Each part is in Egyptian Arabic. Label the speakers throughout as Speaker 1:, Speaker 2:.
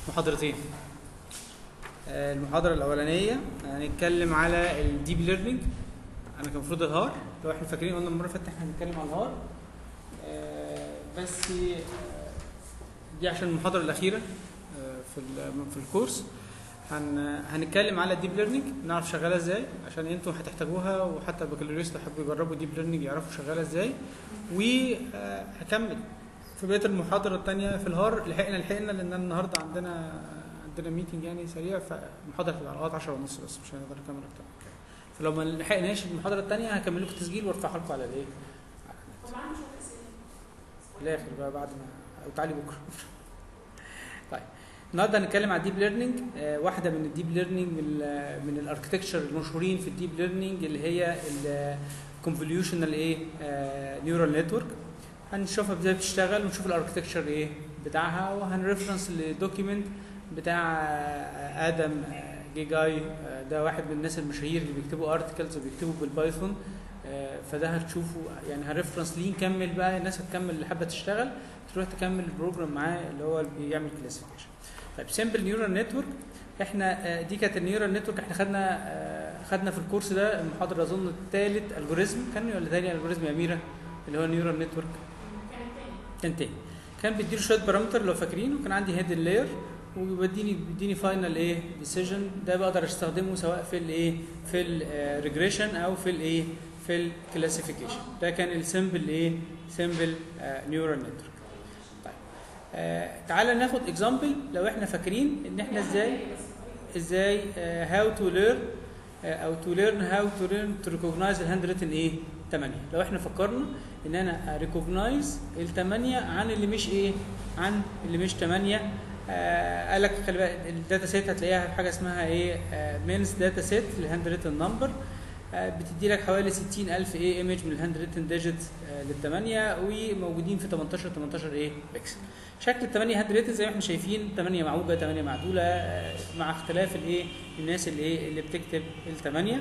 Speaker 1: محاضرتين آه، المحاضرة الأولانية هنتكلم على الديب ليرنينج أنا كان المفروض الهار لو احنا فاكرين قلنا المرة اللي فاتت احنا هنتكلم على الهار آه، بس آه، دي عشان المحاضرة الأخيرة آه، في ال- في الكورس هن هنتكلم على الديب ليرنينج نعرف شغالة ازاي عشان انتوا هتحتاجوها وحتى البكالوريوس لو حبوا يجربوا ديب ليرنينج يعرفوا شغالة ازاي وهكمل في بقيه المحاضره الثانيه في الهار لحقنا لحقنا لان النهارده عندنا عندنا ميتنج يعني سريع فالمحاضره هتبقى لغايه 10 ونص بس مش هنقدر نكمل اكتر من كده. فلو ما لحقناش المحاضره الثانيه هكمل لكم تسجيل وارفعها لكم على الايه؟ على النت.
Speaker 2: طبعا مش هتأسف
Speaker 1: في الاخر بقى بعد ما او تعالي بكره طيب النهارده هنتكلم على الديب ليرنينج آه واحده من الديب ليرنينج من ال من الاركتكتشر المشهورين في الديب ليرنينج اللي هي الكونفوليوشنال ايه نيورال نتورك هنشوفها ازاي بتشتغل ونشوف الاركتكتشر ايه بتاعها وهنريفرنس للدوكيمنت بتاع آه، ادم آه، جيجاي آه، ده واحد من الناس المشاهير اللي بيكتبوا ارتكلز وبيكتبوا بالبايثون آه، فده هتشوفوا يعني هريفرنس ليه نكمل بقى الناس هتكمل اللي حابه تشتغل تروح تكمل البروجرام معاه اللي هو اللي بيعمل كلاسيفيكيشن طيب سمبل نيورال نتورك احنا آه، دي كانت النيورال نتورك احنا خدنا آه، خدنا في الكورس ده المحاضره اظن الثالث الجوريزم كان ولا ثاني الجوريزم يا اميره اللي هو نيورال نتورك
Speaker 2: كان تاني
Speaker 1: كان تاني كان بيديله شويه بارامتر لو فاكرين وكان عندي هيد لاير وبيديني بيديني فاينل ايه ديسيجن ده بقدر استخدمه سواء في الايه في الريجريشن او في الايه في الكلاسيفيكيشن ده كان السمبل ايه سمبل نيورال نتورك طيب آه تعالى ناخد اكزامبل لو احنا فاكرين ان احنا ازاي ازاي هاو تو ليرن او تو ليرن هاو تو ليرن تو ريكوجنايز الهاند ريتن ايه 8 لو احنا فكرنا ان انا ريكوجنايز الثمانيه عن اللي مش ايه عن اللي مش 8 آه قال لك خلي بالك الداتا سيت هتلاقيها في حاجه اسمها ايه مينز داتا سيت للهاند ريتن نمبر بتدي لك حوالي 60000 ايه ايمج من الهاند ريتن ديجيت للثمانيه وموجودين في 18 18 ايه بكسل شكل الثمانيه هاند ريتن زي ما احنا شايفين 8 معوجه 8 معدوله آه، مع اختلاف الايه الناس اللي ايه اللي بتكتب الثمانيه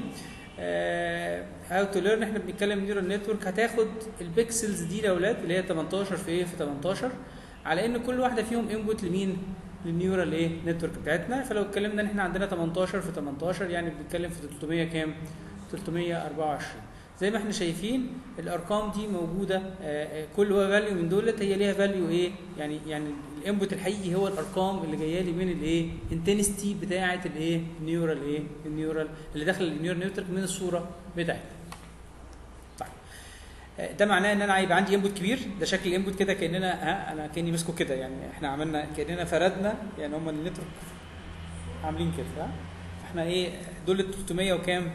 Speaker 1: هاو تو ليرن احنا بنتكلم نيورال نتورك هتاخد البكسلز دي يا اولاد اللي هي 18 في ايه في 18 على ان كل واحده فيهم انبوت لمين للنيورال ايه نتورك بتاعتنا فلو اتكلمنا ان احنا عندنا 18 في 18 يعني بنتكلم في 300 كام 324 زي ما احنا شايفين الارقام دي موجوده آه، آه، كل فاليو من دولت هي ليها فاليو ايه يعني يعني الانبوت الحقيقي هو الارقام اللي جايه لي من الايه انتنستي بتاعه الايه النيورال ايه النيورال اللي داخل النيورال نتورك من الصوره بتاعتها طيب آه، ده معناه ان انا هيبقى عندي انبوت كبير ده شكل الانبوت كده كاننا ها انا كاني ماسكه كده يعني احنا عملنا كاننا فردنا يعني هم النتورك عاملين كده ها احنا ايه دول ال 300 وكام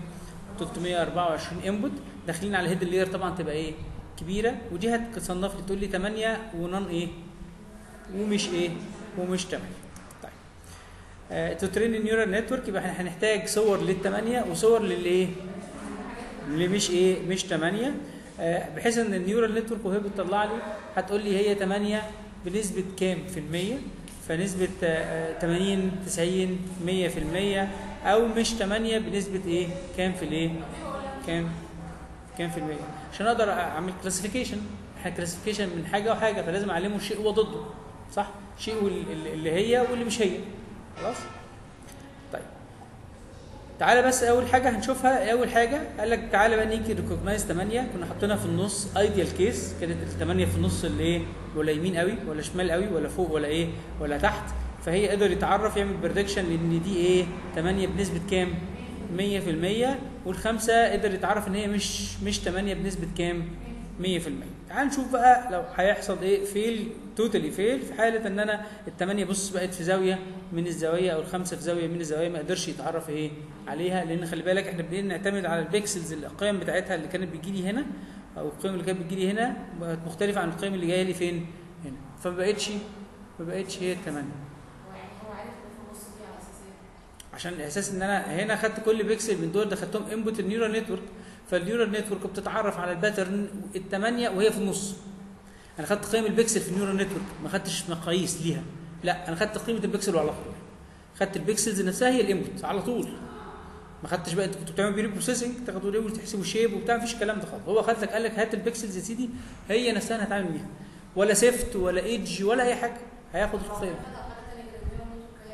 Speaker 1: 324 انبوت داخلين على الهيد لاير طبعا تبقى ايه كبيره ودي هتصنف لي تقول لي 8 ونون ايه ومش ايه ومش 8 طيب آه تترين النيورال نتورك يبقى احنا هنحتاج صور للثمانيه وصور للايه اللي مش ايه مش 8 آه بحيث ان النيورال نتورك وهي بتطلع لي هتقول لي هي 8 بنسبه كام في المية فنسبه آه 80 90 100 في المية او مش 8 بنسبه ايه كام في الايه كام كام في المية عشان اقدر اعمل كلاسيفيكيشن احنا كلاسيفيكيشن من حاجه وحاجه فلازم اعلمه شيء وضده صح شيء وال- اللي هي واللي مش هي خلاص طيب تعالى بس اول حاجه هنشوفها اول حاجه قال لك تعالى بقى نيجي ريكوجنايز 8 كنا حاطينها في النص ايديال كيس كانت الثمانيه في النص اللي ايه ولا يمين قوي ولا شمال قوي ولا فوق ولا ايه ولا تحت فهي قدر يتعرف يعمل بريدكشن لان دي ايه 8 بنسبه كام 100% والخمسه قدر يتعرف ان هي مش مش 8 بنسبه كام 100% تعال نشوف بقى لو هيحصل ايه فيل توتالي فيل في حاله ان انا الثمانيه بص بقت في زاويه من الزوايا او الخمسه في زاويه من الزوايا ما قدرش يتعرف ايه عليها لان خلي بالك احنا بنبتدي نعتمد على البيكسلز القيم بتاعتها اللي كانت بتجي لي هنا او القيم اللي كانت بتجي لي هنا بقت مختلفه عن القيم اللي جايه لي فين هنا فما بقتش ما بقتش هي الثمانيه
Speaker 2: هو يعني هو عارف اللي في النص دي على اساس ايه؟
Speaker 1: عشان اساس ان انا هنا خدت كل بيكسل من دول دخلتهم انبوت النيورال نتورك فالنيورال نتورك بتتعرف على الباترن الثمانيه وهي في النص انا خدت قيم البيكسل في النيورال نتورك ما خدتش مقاييس ليها لا انا خدت قيمه البيكسل وعلى طول خدت البيكسلز نفسها هي الانبوت على طول ما خدتش بقى انت كنت بتعمل بري بروسيسنج تاخدوا الاول تحسبوا شيب وبتاع مفيش الكلام ده خالص هو خد لك قال لك هات البيكسلز يا سيدي هي نفسها انا هتعامل بيها ولا سيفت ولا ايدج ولا اي حاجه هياخد القيم
Speaker 2: حاجه حاجه تانيه غير النيورال نتورك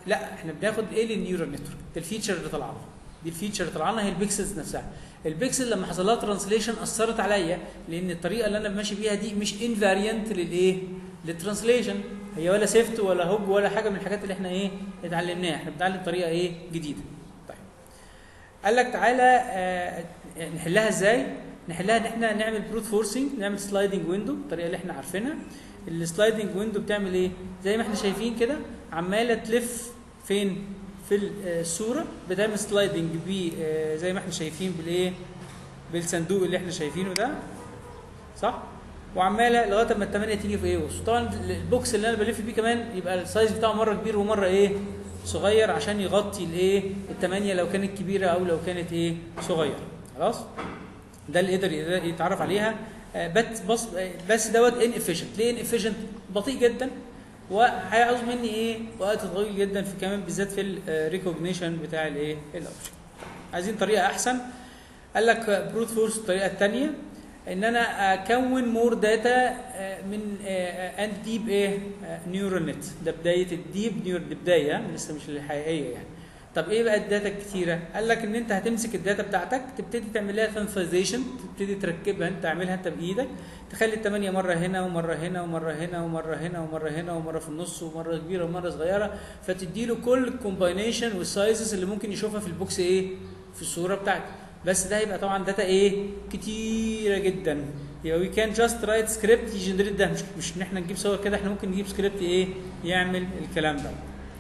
Speaker 1: لا احنا بناخد ايه للنيورال نتورك ده الفيتشر اللي طالعه لنا. دي الفيتشر اللي طالعه لنا هي البيكسلز نفسها البيكسل لما حصل لها ترانسليشن اثرت عليا لان الطريقه اللي انا ماشي بيها دي مش انفاريانت للايه للترانسليشن هي ولا سيفت ولا هوج ولا حاجه من الحاجات اللي احنا ايه اتعلمناها احنا بنتعلم طريقه ايه جديده طيب قال لك تعالى آه نحلها ازاي نحلها ان احنا نعمل بروت فورسنج نعمل سلايدنج ويندو الطريقه اللي احنا عارفينها السلايدنج ويندو بتعمل ايه زي ما احنا شايفين كده عماله تلف فين في الصوره بتعمل سلايدنج ب زي ما احنا شايفين بالايه بالصندوق اللي احنا شايفينه ده صح وعماله لغايه اما الثمانيه تيجي في ايه وسط طبعا البوكس اللي انا بلف بيه كمان يبقى السايز بتاعه مره كبير ومره ايه صغير عشان يغطي الايه الثمانيه لو كانت كبيره او لو كانت ايه صغيره خلاص ده اللي قدر يتعرف عليها آه، بس بص بس دوت ان افيشنت ليه ان افيشنت بطيء جدا وهيعوز مني ايه وقت طويل جدا في كمان بالذات في الريكوجنيشن بتاع الايه الاوبشن عايزين طريقه احسن قال لك بروت فورس الطريقه الثانيه ان انا اكون مور داتا من اند ديب ايه نيورال نت ده بدايه الديب نيور دي بدايه لسه مش الحقيقيه يعني طب ايه بقى الداتا الكتيره قال لك ان انت هتمسك الداتا بتاعتك تبتدي تعمل لها سنسيزيشن تبتدي تركبها انت تعملها انت بايدك تخلي الثمانيه مره هنا ومره هنا ومره هنا ومره هنا ومره هنا ومره في النص ومره كبيره ومره صغيره فتدي له كل الكومباينيشن والسايزز اللي ممكن يشوفها في البوكس ايه في الصوره بتاعتك بس ده هيبقى طبعا داتا ايه كتيره جدا يبقى وي كان جاست رايت سكريبت يجنريت ده مش مش ان احنا نجيب صور كده احنا ممكن نجيب سكريبت ايه يعمل الكلام ده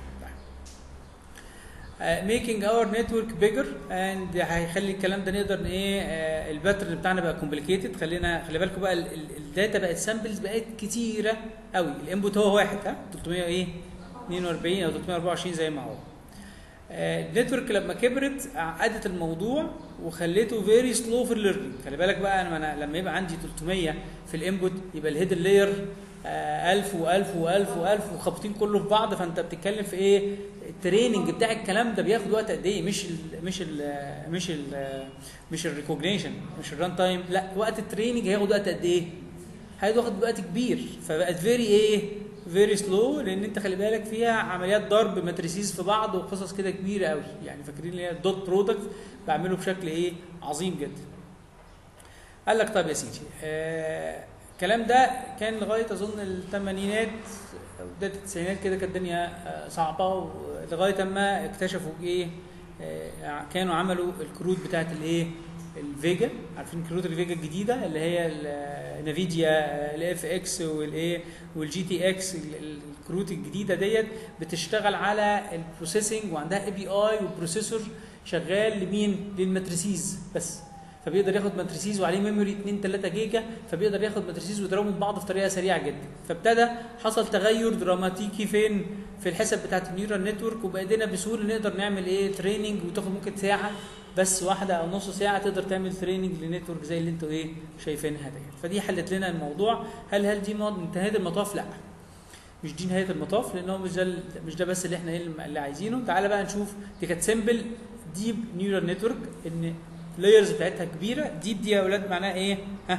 Speaker 1: ميكينج اور نتورك بيجر اند هيخلي الكلام ده نقدر ايه uh, الباترن بتاعنا بقى كومبليكيتد خلينا خلي بالكم بقى الداتا بقت سامبلز بقت كتيره قوي الانبوت هو واحد ها 300 ايه 42 او 324 زي ما هو النتورك لما كبرت عقدت الموضوع وخليته فيري سلو في الليرنينج خلي بالك بقى انا أنا لما يبقى عندي 300 في الانبوت يبقى الهيد لاير 1000 و1000 و1000 و1000 وخابطين كله في بعض فانت بتتكلم في ايه التريننج بتاع الكلام ده بياخد وقت قد ايه مش ال مش ال مش ال مش الريكوجنيشن مش الران تايم لا وقت التريننج هياخد وقت قد ايه هياخد وقت كبير فبقت فيري ايه فيري سلو لان انت خلي بالك فيها عمليات ضرب ماتريسيز في بعض وقصص كده كبيره قوي يعني فاكرين اللي هي الدوت برودكت بعمله بشكل ايه عظيم جدا قال لك طب يا سيدي آه الكلام ده كان لغايه اظن الثمانينات او بدايه التسعينات كده كانت الدنيا آه صعبه لغايه اما اكتشفوا ايه آه كانوا عملوا الكروت بتاعت الايه الفيجا عارفين كروت الفيجا الجديده اللي هي نافيديا الاف اكس والايه والجي تي اكس الكروت الجديده ديت بتشتغل على البروسيسنج وعندها اي بي اي وبروسيسور شغال لمين للماتريسيز بس فبيقدر ياخد ماتريسيز وعليه ميموري 2 3 جيجا فبيقدر ياخد ماتريسيز ويضربهم من بعض بطريقه سريعه جدا فابتدى حصل تغير دراماتيكي فين في الحسب بتاعت النيورال نتورك وبقينا بسهوله نقدر نعمل ايه تريننج وتاخد ممكن ساعه بس واحده او نص ساعه تقدر تعمل تريننج لنتورك زي اللي انتوا ايه شايفينها ديت فدي حلت لنا الموضوع هل هل دي نهايه المطاف لا مش دي نهايه المطاف لان هو مش ده مش ده بس اللي احنا ايه اللي عايزينه تعالى بقى نشوف دي كانت سيمبل ديب نيورال نتورك ان لايرز بتاعتها كبيره ديب دي يا اولاد معناها ايه ها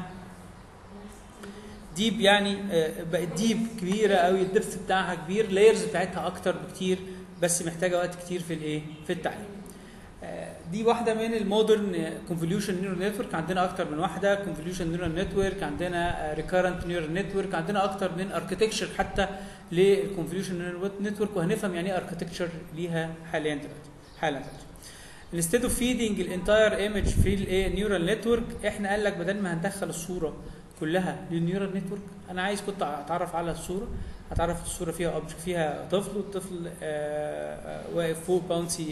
Speaker 1: ديب يعني بقت ديب كبيره قوي الدبث بتاعها كبير لايرز بتاعتها اكتر بكتير بس محتاجه وقت كتير في الايه في التعليم دي واحده من المودرن كونفوليوشن نيورال نتورك عندنا اكتر من واحده كونفوليوشن نيورال نتورك عندنا ريكارنت نيورال نتورك عندنا اكتر من اركتكتشر حتى للكونفوليوشن نيورال نتورك وهنفهم يعني ايه اركتكتشر ليها حاليا دلوقتي حالا دلوقتي انستيد اوف فيدنج الانتاير ايمج في الايه نيورال نتورك احنا قال لك بدل ما هندخل الصوره كلها للنيورال نتورك انا عايز كنت اتعرف على الصوره اتعرف الصوره فيها اوبجكت فيها طفل والطفل واقف فوق باونسي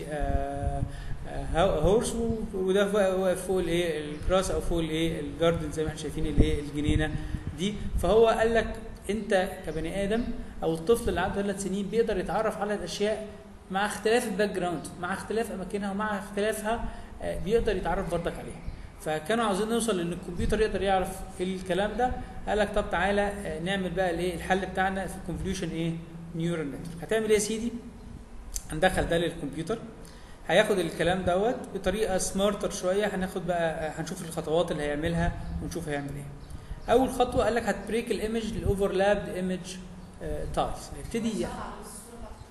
Speaker 1: هورس وده واقف فوق الايه الجراس او فوق الايه الجاردن زي ما احنا شايفين الايه الجنينه دي فهو قال لك انت كبني ادم او الطفل اللي عنده ثلاث سنين بيقدر يتعرف على الاشياء مع اختلاف الباك جراوند مع اختلاف اماكنها ومع اختلافها بيقدر يتعرف بردك عليها فكانوا عاوزين نوصل ان الكمبيوتر يقدر يعرف الكلام ده قال لك طب تعالى نعمل بقى الايه الحل بتاعنا في الكونفوليوشن ايه نيورال نتورك هتعمل ايه يا سيدي هندخل ده للكمبيوتر هياخد الكلام دوت بطريقه سمارتر شويه هناخد بقى هنشوف الخطوات اللي هيعملها ونشوف هيعمل ايه اول خطوه قال لك هتبريك الايمج الاوفرلاب ايمج تايلز هيبتدي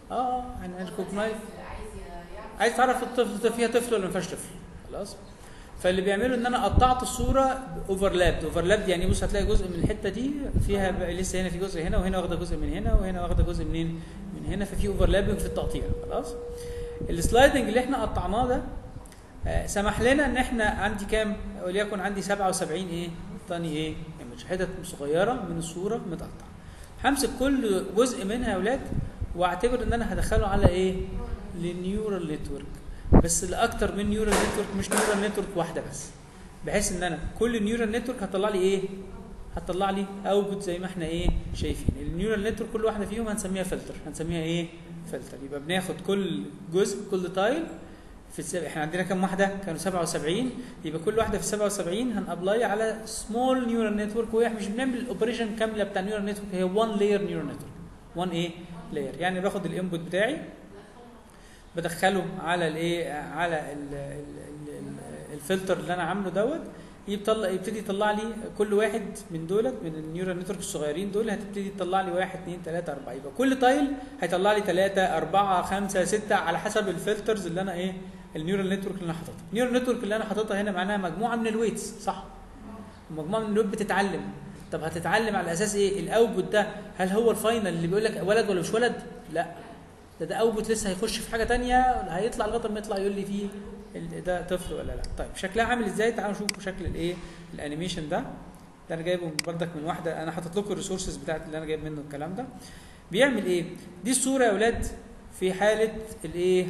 Speaker 1: اه يعني ريكوجنايز
Speaker 2: عايز يعرف
Speaker 1: عايز تعرف الطفل ده فيها طفل ولا ما فيهاش طفل خلاص فاللي بيعمله ان انا قطعت الصوره اوفرلاب اوفرلاب يعني بص هتلاقي جزء من الحته دي فيها بقى لسه هنا في جزء هنا وهنا واخده جزء من هنا وهنا واخده جزء منين من هنا ففي اوفرلابنج في التقطيع خلاص السلايدنج اللي احنا قطعناه ده آه، سمح لنا ان احنا عندي كام وليكن عندي 77 ايه تاني ايه ايمج حتت صغيره من الصوره متقطعه همسك كل جزء منها يا اولاد واعتبر ان انا هدخله على ايه للنيورال نتورك بس لاكتر من نيورال نتورك مش نيورال نتورك واحده بس بحيث ان انا كل نيورال نتورك هتطلع لي ايه هتطلع لي اوتبوت زي ما احنا ايه شايفين النيورال نتورك كل واحده فيهم هنسميها فلتر هنسميها ايه فلتر يبقى بناخد كل جزء كل تايل في السب... احنا عندنا كام واحده كانوا 77 يبقى كل واحده في 77 هنابلاي على سمول نيورال نتورك وهي مش بنعمل الاوبريشن كامله بتاع نيورال نتورك هي 1 لاير نيورال نتورك 1 ايه لاير يعني باخد الانبوت بتاعي بدخله على الايه على ال- ال- ال- الفلتر اللي انا عامله دوت يطلع يبتدي يطلع لي كل واحد من دولت من النيورال نتورك الصغيرين دول هتبتدي تطلع لي واحد اثنين ثلاثة أربعة يبقى كل تايل هيطلع لي ثلاثة أربعة خمسة ستة على حسب الفلترز اللي أنا إيه النيورال نتورك اللي أنا حاططها النيورال نتورك اللي أنا حاططها هنا معناها مجموعة من الويتس صح مجموعة من الويت بتتعلم طب هتتعلم على أساس إيه الاوتبوت ده هل هو الفاينل اللي بيقول لك ولد ولا مش ولد لا ده ده اوتبوت لسه هيخش في حاجه تانية هيطلع لغايه ما يطلع يقول لي فيه ال- ده طفل ولا لا طيب شكلها عامل ازاي تعالوا نشوف شكل الايه الانيميشن ده ده انا جايبه بردك من واحده انا حاطط لكم الريسورسز بتاعت اللي انا جايب منه الكلام ده بيعمل ايه دي الصوره يا اولاد في حاله الايه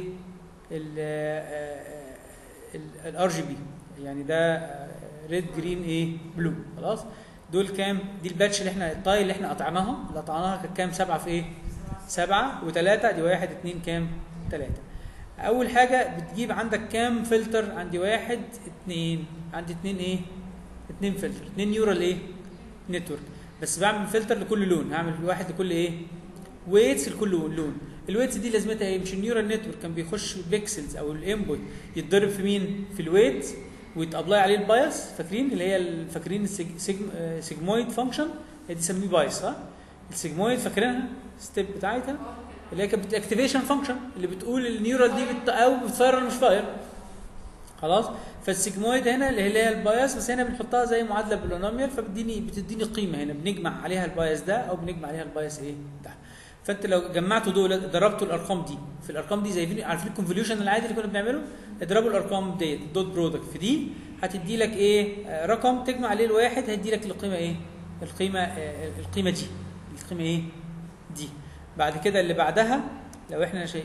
Speaker 1: الار جي بي يعني ده ريد جرين ايه بلو خلاص دول كام دي الباتش اللي احنا التايل اللي احنا قطعناها اللي قطعناها كانت كام سبعه في ايه سبعة وثلاثة دي واحد اتنين كام؟ ثلاثة. أول حاجة بتجيب عندك كام فلتر؟ عندي واحد اتنين عندي اتنين إيه؟ اتنين فلتر، اتنين نيورال إيه؟ نتورك. بس بعمل فلتر لكل لون، هعمل واحد لكل إيه؟ ويتس لكل لون. الويتس دي لازمتها إيه؟ مش النيورال نتورك كان بيخش بيكسلز أو الانبوت يتضرب في مين؟ في الويت ويتابلاي عليه البايس فاكرين اللي هي ال- فاكرين السيجمويد فانكشن دي سميه بايس صح؟ السيجمويد فاكرينها؟ ستيب بتاعتها اللي هي كانت الاكتيفيشن فانكشن اللي بتقول النيورال دي بت... او بتفاير ولا مش فاير خلاص فالسيجمويد هنا اللي هي البايس بس هنا بنحطها زي معادله بولينوميال فبتديني بتديني قيمه هنا بنجمع عليها البايس ده او بنجمع عليها البايس ايه ده فانت لو جمعتوا دول ضربتوا الارقام دي في الارقام دي زي عارفين الكونفوليوشن العادي اللي كنا بنعمله اضربوا الارقام ديت الدوت برودكت في دي هتدي لك ايه آه، رقم تجمع عليه الواحد هيدي لك القيمه ايه القيمه آه، القيمه دي القيمه ايه دي بعد كده اللي بعدها لو احنا شيء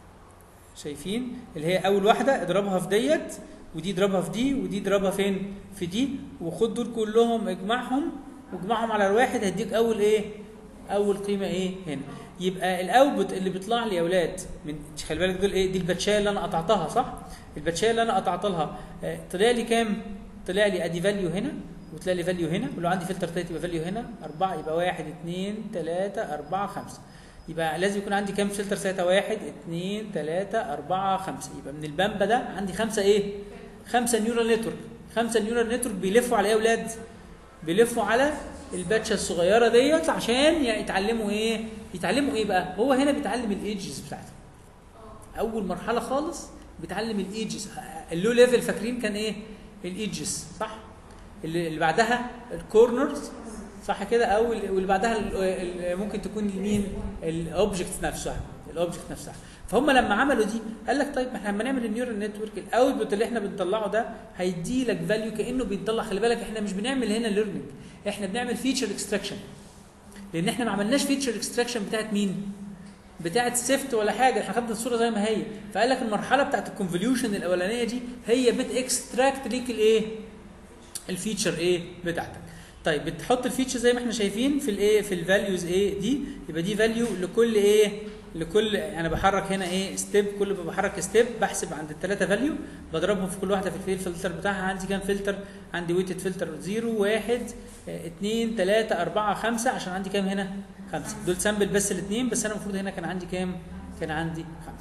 Speaker 1: شايفين اللي هي اول واحده اضربها في ديت ودي اضربها في دي ودي اضربها فين في دي وخد دول كلهم اجمعهم واجمعهم على الواحد هيديك اول ايه اول قيمه ايه هنا يبقى الاوتبوت اللي بيطلع لي يا اولاد من خلي بالك دول ايه دي الباتشايه اللي انا قطعتها صح الباتشايه اللي انا قطعت لها آه، طلع لي كام طلع لي ادي فاليو هنا وطلع لي فاليو هنا ولو عندي فلتر تالت يبقى فاليو هنا أربعة يبقى واحد اتنين تلاتة أربعة خمسة يبقى لازم يكون عندي كام فلتر ساعتها واحد اتنين تلاتة أربعة خمسة يبقى من البامبا ده عندي خمسة إيه؟ خمسة نيورال نتورك خمسة نيورال نتورك بيلفوا على إيه يا أولاد؟ بيلفوا على الباتشة الصغيرة ديت عشان يتعلموا إيه؟ يتعلموا إيه بقى؟ هو هنا بيتعلم الإيدجز بتاعته أول مرحلة خالص بيتعلم الإيدجز اللو ليفل فاكرين كان إيه؟ الإيدجز صح؟ اللي اللي بعدها الكورنرز صح كده او ال- واللي بعدها ال- ال- ممكن تكون مين الاوبجكت نفسها الاوبجكت نفسها فهم لما عملوا دي قال لك طيب ما احنا لما نعمل النيورال نتورك الاوتبوت اللي احنا بنطلعه ده هيدي لك فاليو كانه بيطلع خلي بالك احنا مش بنعمل هنا ليرنينج احنا بنعمل فيتشر اكستراكشن لان احنا ما عملناش فيتشر اكستراكشن بتاعت مين بتاعت سيفت ولا حاجه احنا خدنا الصوره زي ما هي فقال لك المرحله بتاعت الكونفوليوشن الاولانيه دي هي بتاكستراكت ليك الايه الفيتشر ايه بتاعتك طيب بتحط الفيتشر زي ما احنا شايفين في الايه في الفاليوز ايه دي يبقى دي فاليو لكل ايه لكل انا بحرك هنا ايه ستيب كل ما بحرك ستيب بحسب عند الثلاثه فاليو بضربهم في كل واحده في الفلتر بتاعها عندي كام فلتر عندي ويتد فلتر 0 1 2 3 4 5 عشان عندي كام هنا خمسه دول سامبل بس الاثنين بس انا المفروض هنا كان عندي كام كان عندي خمسه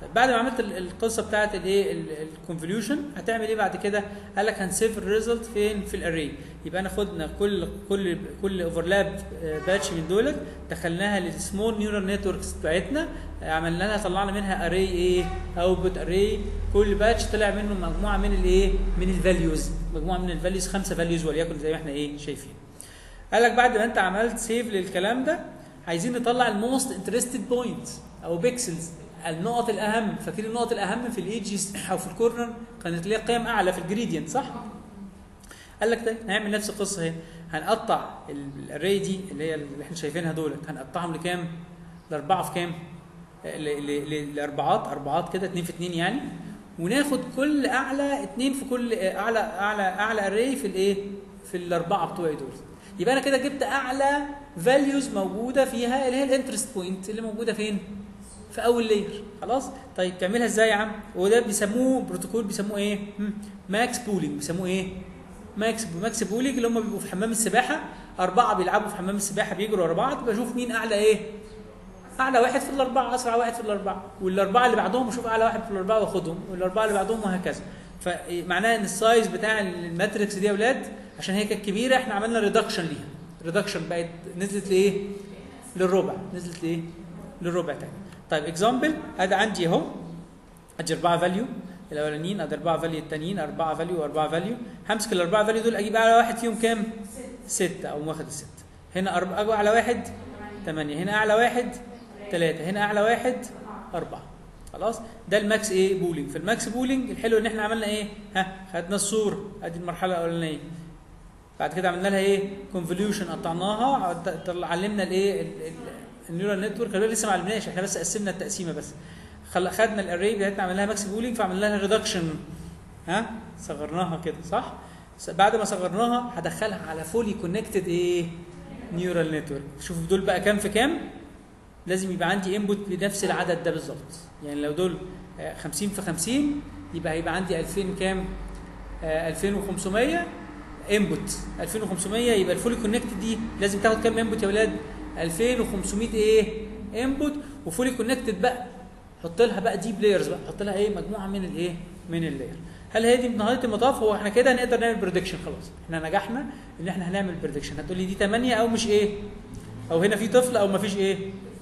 Speaker 1: طيب بعد ما عملت ال- القصه بتاعت الايه الكونفوليوشن هتعمل ايه بعد كده؟ قال لك هنسيف الريزلت فين؟ في الاري يبقى انا خدنا كل كل كل اوفرلاب باتش من دولت دخلناها للسمول نيورال نتوركس بتاعتنا آه، عملنا لها طلعنا منها اري ايه؟ اوتبوت اري كل باتش طلع منه مجموعه من الايه؟ من الفاليوز مجموعه من الفاليوز خمسه فاليوز وليكن زي ما احنا ايه شايفين. قال لك بعد ما انت عملت سيف للكلام ده عايزين نطلع الموست انترستد بوينت او بيكسلز النقط الاهم فاكرين النقط الاهم في الايدجز او في الكورنر كانت ليها قيم اعلى في الجريدينت صح؟ قال لك طيب هنعمل نفس القصه اهي هنقطع الاري دي اللي هي اللي احنا شايفينها دولت هنقطعهم لكام؟ لاربعه في كام؟ ل- ل- ل- لاربعات اربعات كده اتنين في اتنين يعني وناخد كل اعلى اتنين في كل اعلى اعلى اعلى اري في الايه؟ في الاربعه بتوعي دول يبقى انا كده جبت اعلى فاليوز موجوده فيها اللي هي الانترست بوينت اللي موجوده فين؟ في اول لاير خلاص طيب تعملها ازاي يا عم وده بيسموه بروتوكول بيسموه ايه هم، ماكس بولينج بيسموه ايه ماكس ماكس بولينج اللي هم بيبقوا في حمام السباحه اربعه بيلعبوا في حمام السباحه بيجروا ورا بعض بشوف مين اعلى ايه اعلى واحد في الاربعه اسرع واحد في الاربعه والاربعه اللي بعدهم اشوف اعلى واحد في الاربعه واخدهم والاربعه اللي بعدهم وهكذا فمعناها ان السايز بتاع الماتريكس دي يا اولاد عشان هي كانت كبيره احنا عملنا ريدكشن ليها ريدكشن بقت نزلت لايه للربع نزلت لايه للربع تاني طيب اكزامبل ادي عندي اهو ادي اربعه فاليو الاولانيين ادي اربعه فاليو التانيين اربعه فاليو واربعه فاليو همسك الاربعه فاليو دول اجيب اعلى واحد فيهم كام؟ سته او واخد السته هنا أربعة اجي اعلى واحد ثمانيه هنا اعلى واحد ثلاثه هنا اعلى واحد اربعه خلاص ده الماكس ايه بولينج في الماكس بولينج الحلو ان احنا عملنا ايه ها خدنا الصوره ادي المرحله الاولانيه بعد كده عملنا لها ايه كونفوليوشن قطعناها طلع- علمنا الايه ال- ال- النيورال نتورك خلي بالك لسه ما علمناش احنا بس قسمنا التقسيمه بس خل- خدنا الاري بتاعتنا عملنا لها ماكس بولينج فعملنا لها ريدكشن ها صغرناها كده صح س- بعد ما صغرناها هدخلها على فولي كونكتد ايه نيورال نتورك شوفوا دول بقى كام في كام لازم يبقى عندي انبوت بنفس العدد ده بالظبط يعني لو دول آه، 50 في 50 يبقى هيبقى عندي 2000 كام آه، 2500 انبوت 2500 يبقى الفولي كونكتد دي لازم تاخد كام انبوت يا ولاد 2500 ايه انبوت وفولي كونكتد بقى حط لها بقى ديب لايرز بقى حط لها ايه مجموعه من الايه من اللاير هل هي دي نهايه المطاف هو احنا كده نقدر نعمل بريدكشن خلاص احنا نجحنا ان احنا هنعمل بريدكشن هتقول لي دي 8 او مش ايه او هنا في طفل او ما فيش ايه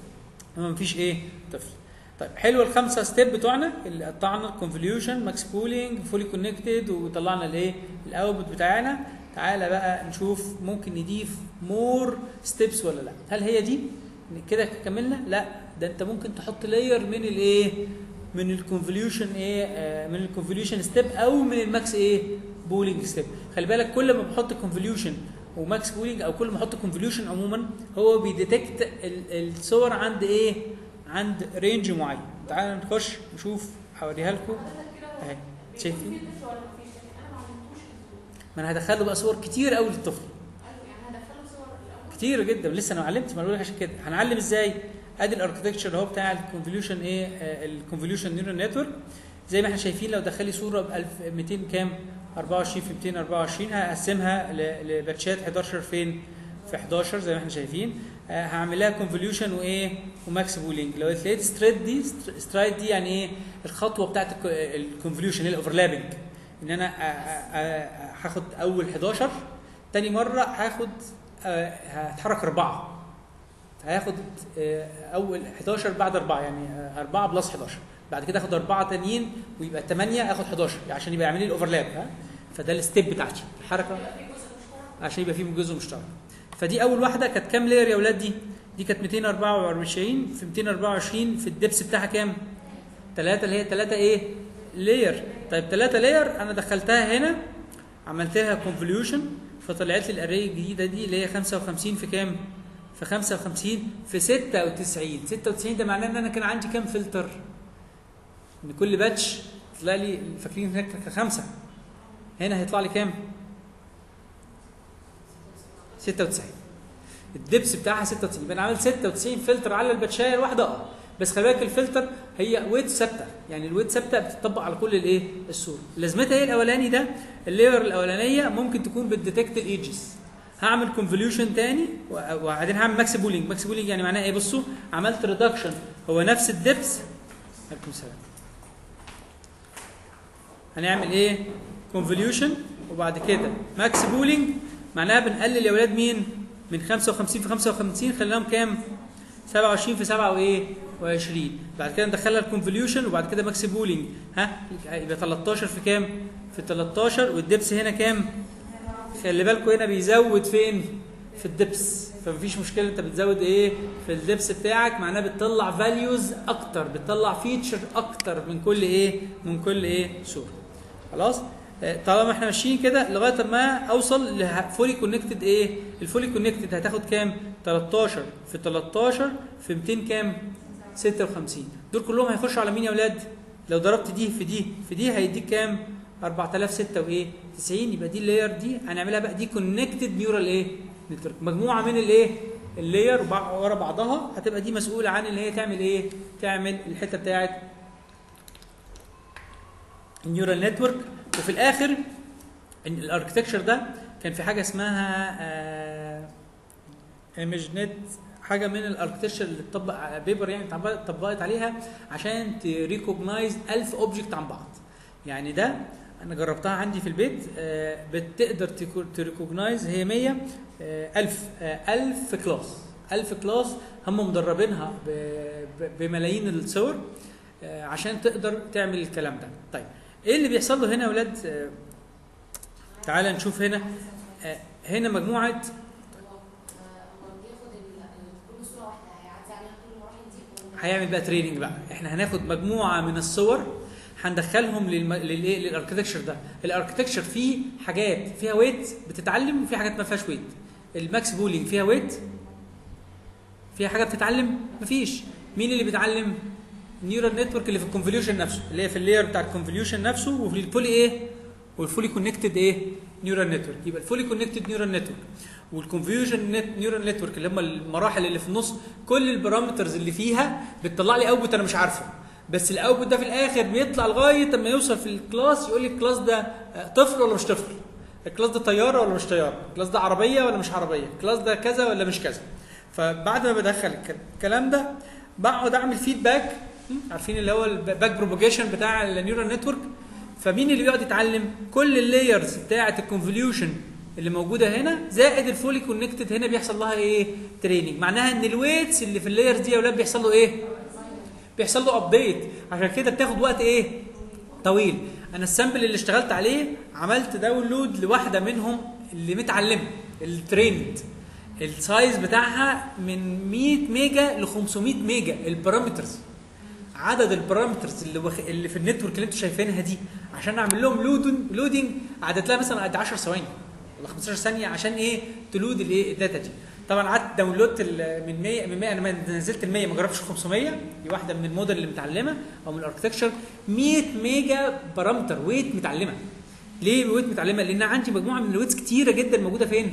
Speaker 1: ما فيش ايه طفل طيب حلو الخمسه ستيب بتوعنا اللي قطعنا الكونفوليوشن ماكس بولينج فولي كونكتد وطلعنا الايه الاوتبوت بتاعنا تعالى بقى نشوف ممكن نضيف مور ستيبس ولا لا هل هي دي كده كملنا لا ده انت ممكن تحط لاير من الايه من الكونفوليوشن ايه آه من الكونفوليوشن ستيب او من الماكس ايه بولينج ستيب خلي بالك كل ما بحط كونفوليوشن وماكس بولينج او كل ما احط كونفوليوشن عموما هو بيديتكت ال- الصور عند ايه عند رينج معين تعالى نخش نشوف هوريها لكم اهي شايفين
Speaker 2: في طفل ولا مفيش يعني انا ما علمتوش الاسلوب
Speaker 1: ما انا هدخله بقى صور كتير قوي للطفل
Speaker 2: ايوه يعني هدخله صور الاول
Speaker 1: كتير جدا لسه انا ما علمت ما أنا بقول لك عشان كده هنعلم ازاي ادي الاركتكتشر اهو بتاع الكونفوليوشن ايه الكونفوليوشن نيورال نتورك زي ما احنا شايفين لو دخل لي صوره ب 1200 كام 24 في 224 هقسمها ل- لباتشات 11 فين في 11 زي ما احنا شايفين آه، هعمل لها كونفوليوشن وايه وماكس بولينج لو لقيت ستريد دي سترايد دي يعني ايه الخطوه بتاعت الكونفوليوشن الاوفرلابنج ان انا آه، آه، آه، هاخد اول 11 تاني مره هاخد آه، هتحرك اربعه هياخد آه، اول 11 بعد 4 يعني 4 بلس 11 بعد كده اخد اربعه تانيين ويبقى 8 اخد 11 عشان يبقى يعمل لي الاوفرلاب ها فده الستيب بتاعتي الحركه عشان يبقى فيه جزء مشترك فدي اول واحده كانت كام لاير يا اولاد دي دي كانت 224 في 224 في الدبس بتاعها كام 3 اللي هي 3 ايه لاير طيب 3 لاير انا دخلتها هنا عملت لها كونفوليوشن فطلعت لي الاري الجديده دي اللي هي 55 في كام في 55 في 96 96 ده معناه ان انا كان عندي كام فلتر ان كل باتش طلع لي فاكرين هناك كان خمسه هنا هيطلع لي كام 96 الدبس بتاعها 96 يبقى انا عامل 96 فلتر على الباتشايه الواحده اه بس خلي بالك الفلتر هي ويت ثابته يعني الويت ثابته بتطبق على كل الايه الصوره لازمتها ايه الاولاني ده اللاير الاولانيه ممكن تكون بتديتكت الايدجز هعمل كونفوليوشن تاني و- وبعدين هعمل ماكس بولينج ماكس بولينج يعني معناه ايه بصوا عملت ريدكشن هو نفس الدبس عليكم السلام هنعمل ايه كونفوليوشن وبعد كده ماكس بولينج معناها بنقلل يا ولاد مين من 55 في 55 خليناهم كام 27 في 7 وايه و20 بعد كده ندخلها الكونفوليوشن وبعد كده ماكس بولينج ها يبقى 13 في كام في 13 والدبس هنا كام خلي بالكم هنا بيزود فين في الدبس فمفيش مشكله انت بتزود ايه في الدبس بتاعك معناه بتطلع فاليوز اكتر بتطلع فيتشر اكتر من كل ايه من كل ايه صوره خلاص آه، طالما احنا ماشيين كده لغايه ما اوصل لفولي كونكتد ايه الفولي كونكتد هتاخد كام 13 في 13 في 200 كام 56 دول كلهم هيخشوا على مين يا اولاد لو ضربت دي في دي في دي هيديك كام 4006 وايه 90 يبقى دي اللاير دي هنعملها بقى دي كونكتد نيورال ايه نتورك مجموعه من الايه اللاير وبع- ورا بعضها هتبقى دي مسؤوله عن اللي هي تعمل ايه تعمل الحته بتاعت النيورال نتورك وفي الاخر ان الاركتكتشر ده كان في حاجه اسمها ايمج نت حاجه من الاركتكتشر اللي اتطبق بيبر يعني اتطبق- اتطبقت عليها عشان تريكوجنايز 1000 اوبجكت عن بعض يعني ده انا جربتها عندي في البيت آه، بتقدر تريكوجنايز هي 100 آه، 1000 آه، 1000 كلاس 1000 كلاس هم مدربينها ب- ب- بملايين الصور آه، عشان تقدر تعمل الكلام ده طيب ايه اللي بيحصل له هنا يا ولاد آه، تعال نشوف هنا آه، هنا مجموعه
Speaker 2: هو هو بياخد ال- ال- كل صوره واحده هيعدي عليها كل المراحل دي ولا-
Speaker 1: هيعمل بقى تريننج بقى احنا هناخد مجموعه من الصور هندخلهم للم... للايه للاركتكتشر ده الاركتكتشر فيه حاجات فيها ويت بتتعلم وفي حاجات ما فيهاش ويت الماكس بولينج فيها ويت فيها حاجه بتتعلم مفيش مين اللي بيتعلم النيورال نتورك اللي في الكونفوليوشن نفسه اللي هي في اللاير بتاع الكونفوليوشن نفسه وفي الفولي ايه والفولي كونكتد ايه نيورال نتورك يبقى الفولي كونكتد نيورال نتورك والكونفيوجن نت نيورال نتورك اللي هم المراحل اللي في النص كل البارامترز اللي فيها بتطلع لي اوتبوت انا مش عارفه بس الاوتبوت ده في الاخر بيطلع لغايه اما يوصل في الكلاس يقول لي الكلاس ده آه، طفل ولا مش طفل الكلاس ده طياره ولا مش طياره الكلاس ده عربيه ولا مش عربيه الكلاس ده كذا ولا مش كذا فبعد ما بدخل الك- الكلام ده بقعد اعمل فيدباك عارفين اللي هو الباك بروباجيشن بتاع النيورال نتورك فمين اللي بيقعد يتعلم كل اللايرز بتاعه الكونفوليوشن اللي موجوده هنا زائد الفولي كونكتد هنا بيحصل لها ايه تريننج معناها ان الويتس اللي في اللايرز دي يا اولاد بيحصل له ايه بيحصل له ابديت عشان كده بتاخد وقت ايه طويل انا السامبل اللي اشتغلت عليه عملت داونلود لواحده منهم اللي متعلمه التريند السايز بتاعها من 100 ميجا ل 500 ميجا البارامترز عدد البارامترز اللي وخ... اللي في النتورك اللي انتوا شايفينها دي عشان اعمل لهم لودن لودنج قعدت لها مثلا قد 10 ثواني ولا 15 ثانيه عشان ايه تلود الايه الداتا دي طبعا قعدت داونلود ال- من 100 من 100 انا ما نزلت ال 100 ما جربتش 500 دي واحده من الموديل اللي متعلمه او من الاركتكشر 100 ميجا بارامتر ويت متعلمه ليه ويت متعلمه لان عندي مجموعه من الويتس كتيره جدا موجوده فين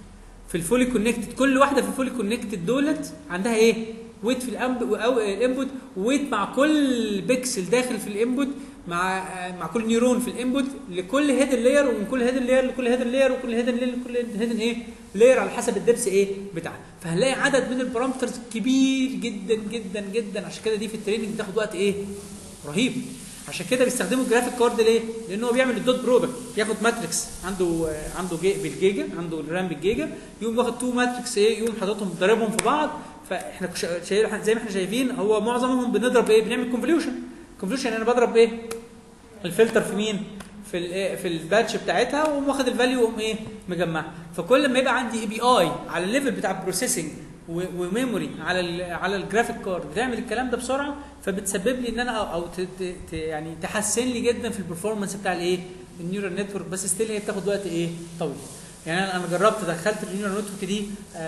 Speaker 1: في الفولي كونكتد كل واحده في الفولي كونكتد دولت عندها ايه ويت في الأنب او الانبوت ويت مع كل بيكسل داخل في الانبوت مع مع كل نيورون في الانبوت لكل هيدن لاير ومن كل هيدن لاير لكل هيدن لاير وكل هيدن لاير لكل هيدن ايه لاير على حسب الدبس ايه بتاعها فهنلاقي عدد من البارامترز كبير جدا جدا جدا عشان كده دي في التريننج بتاخد وقت ايه رهيب عشان كده بيستخدموا الجرافيك كارد ليه؟ لان هو بيعمل الدوت برودكت ياخد ماتريكس عنده آه، عنده جي بالجيجا عنده الرام بالجيجا يقوم واخد تو ماتريكس ايه يقوم حاططهم ضاربهم في بعض فاحنا كش- شايف زي ما احنا شايفين هو معظمهم بنضرب ايه؟ بنعمل كونفوليوشن كونفوليوشن يعني انا بضرب ايه؟ الفلتر في مين؟ في ال في الباتش بتاعتها واقوم واخد الفاليو واقوم ايه؟ مجمعها فكل ما يبقى عندي اي بي اي على الليفل بتاع البروسيسنج وميموري على ال على الجرافيك كارد بتعمل الكلام ده بسرعه فبتسبب لي ان انا او, أو ت ت ت يعني تحسن لي جدا في البرفورمانس بتاع الايه؟ النيورال نتورك بس ستيل هي بتاخد وقت ايه؟ طويل. يعني انا انا جربت دخلت النيورال نتورك دي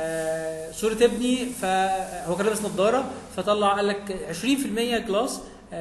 Speaker 1: آه صوره ابني فهو كان لابس نظاره فطلع قال لك 20% كلاس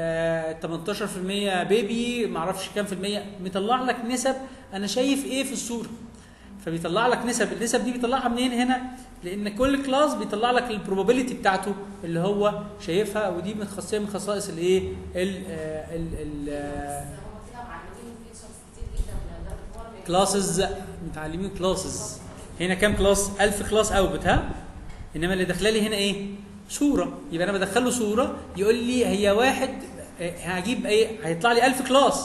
Speaker 1: آه 18% بيبي معرفش كام في المية مطلع لك نسب انا شايف ايه في الصوره فبيطلع لك نسب النسب دي بيطلعها منين هنا لان كل كلاس بيطلع لك البروبابيلتي بتاعته اللي هو شايفها ودي من خاصيه من خصائص الايه ال ال ال
Speaker 2: هم كده معلمين فيتشرز كتير جدا لدرجه ان هو بي-
Speaker 1: كلاسز متعلمين كلاسز هنا كام كلاس 1000 كلاس اوتبوت ها انما اللي داخله لي هنا ايه صوره يبقى انا بدخل له صوره يقول لي هي واحد آه، هجيب ايه هيطلع لي 1000 كلاس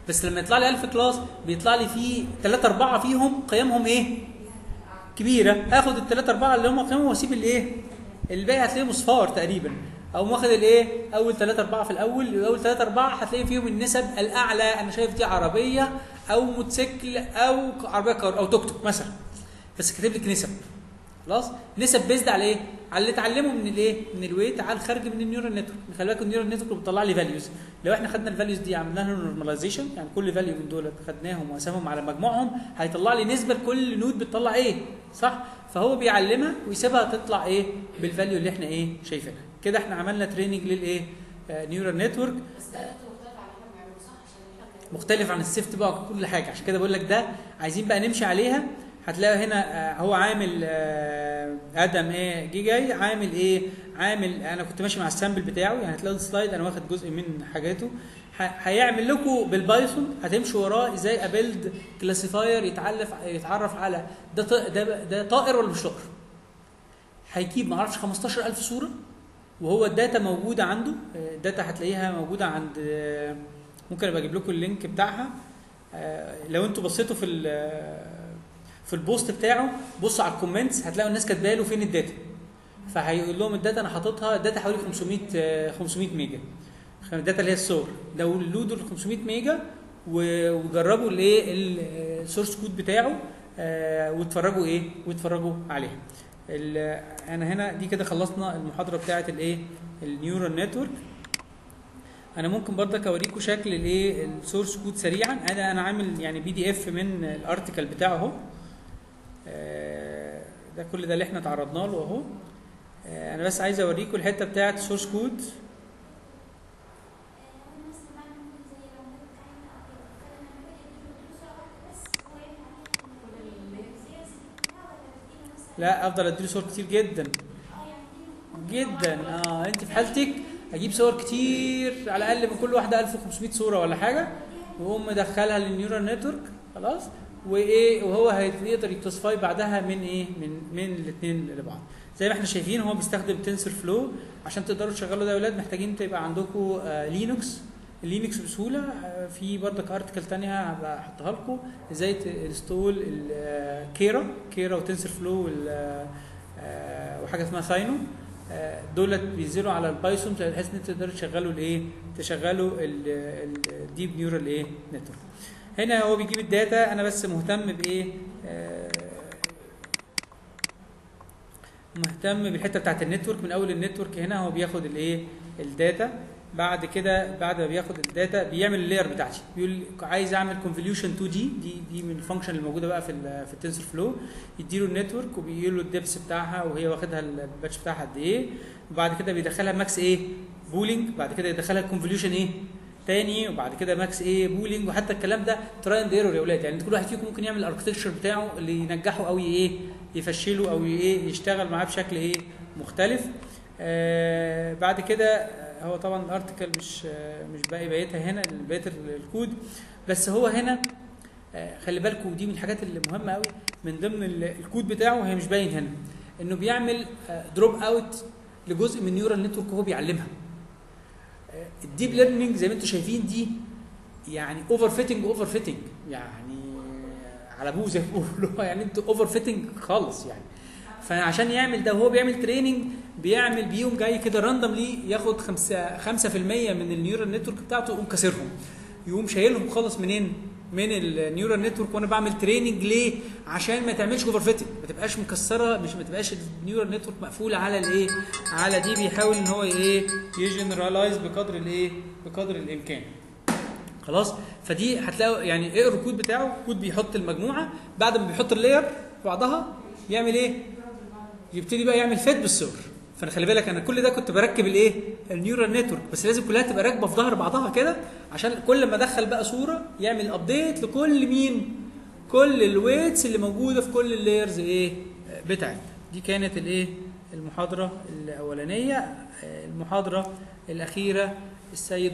Speaker 1: بس لما يطلع لي 1000 كلاس بيطلع لي فيه 3 4 فيهم قيمهم ايه كبيره اخد الثلاثه اربعه اللي هم قيمهم واسيب الايه الباقي هتلاقيه مصفار تقريبا او واخد الايه اول ثلاثه اربعه في الاول اول ثلاثه اربعه هتلاقي فيهم النسب الاعلى انا شايف دي عربيه او موتوسيكل او عربيه كار او توك توك مثلا بس كاتب لك نسب خلاص نسب بيزد على ايه على اللي اتعلمه من الايه من الويت على الخارج من النيورال نتورك خلي بالك النيورال نتورك بتطلع لي فاليوز لو احنا خدنا الفاليوز دي عملنا لها نورماليزيشن يعني كل فاليو من دول خدناهم وقسمهم على مجموعهم هيطلع لي نسبه لكل نود بتطلع ايه صح فهو بيعلمها ويسيبها تطلع ايه بالفاليو اللي احنا ايه شايفينها كده احنا عملنا تريننج للايه نيورال نتورك
Speaker 2: بس ده دكتور مختلف عن اللي احنا بنعمله صح عشان احنا كده
Speaker 1: مختلف عن السيفت بقى كل حاجه عشان كده بقول لك ده عايزين بقى نمشي عليها هتلاقي هنا آه، هو عامل آه، ادم ايه جه جاي عامل ايه عامل انا كنت ماشي مع السامبل بتاعه يعني هتلاقي السلايد انا واخد جزء من حاجاته ه- هيعمل لكم بالبايثون هتمشوا وراه ازاي ابيلد كلاسيفاير يتعرف يتعرف على ده ط- ده ده طائر ولا مش طائر هيجيب ما اعرفش 15000 صوره وهو الداتا موجوده عنده آه، الداتا هتلاقيها موجوده عند آه، ممكن ابقى اجيب لكم اللينك بتاعها آه، لو انتوا بصيتوا في ال- في البوست بتاعه بصوا على الكومنتس هتلاقوا الناس كاتبه له فين الداتا فهيقول لهم الداتا انا حاططها الداتا حوالي 500 آه، 500 ميجا الداتا اللي هي الصور داونلودوا ال 500 ميجا و- وجربوا الايه السورس كود بتاعه آه، واتفرجوا ايه واتفرجوا عليها ال- انا هنا دي كده خلصنا المحاضره بتاعه الايه النيورال نتورك انا ممكن برضك اوريكم شكل الايه السورس كود سريعا انا انا عامل يعني بي دي اف من الارتكل بتاعه اهو آه، ده كل ده اللي احنا تعرضنا له اهو آه، انا بس عايز اوريكم الحته بتاعه السورس كود لا افضل اديله صور كتير جدا جدا اه انت في حالتك اجيب صور كتير على الاقل من كل واحده 1500 صوره ولا حاجه واقوم مدخلها للنيورال نتورك خلاص وايه وهو هيقدر يكلاسيفاي بعدها من ايه من من الاثنين لبعض زي ما احنا شايفين هو بيستخدم تنسر فلو عشان تقدروا تشغلوا ده يا اولاد محتاجين تبقى عندكم آه لينكس اللينكس بسهوله آه في برضك ارتكل تانية هبقى احطها لكم ازاي تنستول الكيرا كيرا وتنسر فلو وال- آه، وحاجه اسمها ساينو آه، دولت بينزلوا على البايثون بحيث ان انتوا تقدروا تشغلوا الايه تشغلوا الديب نيورال ايه نتورك هنا هو بيجيب الداتا انا بس مهتم بايه آه، مهتم بالحته بتاعت النتورك من اول النتورك هنا هو بياخد الايه الداتا بعد كده بعد ما بياخد الداتا بيعمل اللاير بتاعتي بيقول عايز اعمل كونفوليوشن 2 دي دي دي من الفانكشن الموجوده بقى في ال في التنسر فلو يديله النتورك وبيقول له الدبس بتاعها وهي واخدها الباتش بتاعها قد ايه وبعد كده بيدخلها ماكس ايه بولينج بعد كده يدخلها الكونفوليوشن ايه تاني وبعد كده ماكس ايه بولينج وحتى الكلام ده تراي اند ايرور يا اولاد يعني كل واحد فيكم ممكن يعمل الاركتكتشر بتاعه اللي ينجحه او ايه يفشله او ايه يشتغل معاه بشكل ايه مختلف آه بعد كده آه، هو طبعا الارتكل مش آه مش باقي بقيتها هنا بقيه الكود بس هو هنا آه خلي بالكم دي من الحاجات اللي مهمه قوي من ضمن ال- الكود بتاعه هي مش باين هنا انه بيعمل دروب اوت لجزء من نيورال نتورك وهو بيعلمها آه، الديب ليرنينج زي ما انتم شايفين دي يعني اوفر فيتنج اوفر فيتنج يعني على ابوه زي ما بيقولوا يعني انتوا اوفر فيتنج خالص يعني فعشان يعمل ده وهو بيعمل تريننج بيعمل بيهم جاي كده راندملي ياخد 5 5% من النيورال نتورك بتاعته يقوم كاسرهم يقوم شايلهم خالص منين؟ من النيورال نتورك وانا بعمل تريننج ليه؟ عشان ما تعملش اوفر فيتنج ما تبقاش مكسره مش ما تبقاش النيورال نتورك مقفوله على الايه؟ على دي بيحاول ان هو ايه؟ يجنرالايز بقدر الايه؟ بقدر الامكان. خلاص فدي هتلاقوا يعني اقروا الكود بتاعه الكود بيحط المجموعه بعد ما بيحط اللاير في بعضها يعمل ايه يبتدي بقى يعمل فيد بالصور فانا خلي بالك انا كل ده كنت بركب الايه النيورال نتورك بس لازم كلها تبقى راكبه في ظهر بعضها كده عشان كل ما ادخل بقى صوره يعمل ابديت لكل مين كل الويتس اللي موجوده في كل اللايرز ايه بتاعتنا دي كانت الايه المحاضره الاولانيه المحاضره الاخيره السيد